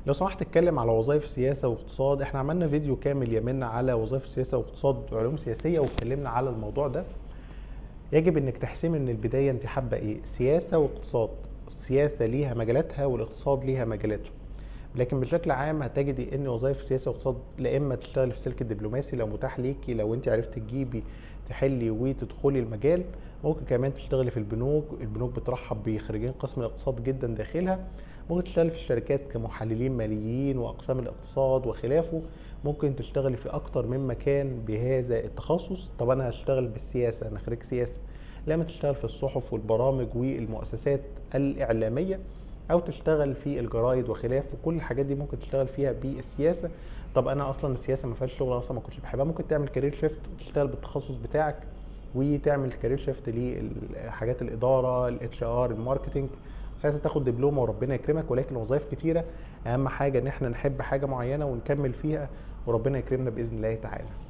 لو سمحت اتكلم على وظائف سياسه واقتصاد احنا عملنا فيديو كامل يمنا على وظائف السياسه واقتصاد وعلوم سياسيه واتكلمنا على الموضوع ده يجب انك تحسمي من البدايه انت حابه ايه سياسه واقتصاد السياسه ليها مجالاتها والاقتصاد ليها مجالاته لكن بشكل عام هتجدي ان وظائف السياسه والاقتصاد لا اما تشتغلي في السلك الدبلوماسي لو متاح ليكي لو انت عرفت تجيبي تحلي وتدخلي المجال ممكن كمان تشتغلي في البنوك البنوك بترحب بخريجين قسم الاقتصاد جدا داخلها ممكن تشتغلي في الشركات كمحللين ماليين واقسام الاقتصاد وخلافه ممكن تشتغلي في اكتر من مكان بهذا التخصص طب انا هشتغل بالسياسه انا خريج سياسه لما تشتغل في الصحف والبرامج والمؤسسات الاعلاميه او تشتغل في الجرايد وخلافه كل الحاجات دي ممكن تشتغل فيها بالسياسه طب انا اصلا السياسه ما فيهاش شغل اصلا ما كنتش بحبها ممكن تعمل كارير شيفت وتشتغل بالتخصص بتاعك وتعمل كارير شيفت لحاجات الاداره الاتش ار الماركتنج ساعتها تاخد دبلومه وربنا يكرمك ولكن وظائف كتيره اهم حاجه ان احنا نحب حاجه معينه ونكمل فيها وربنا يكرمنا باذن الله تعالى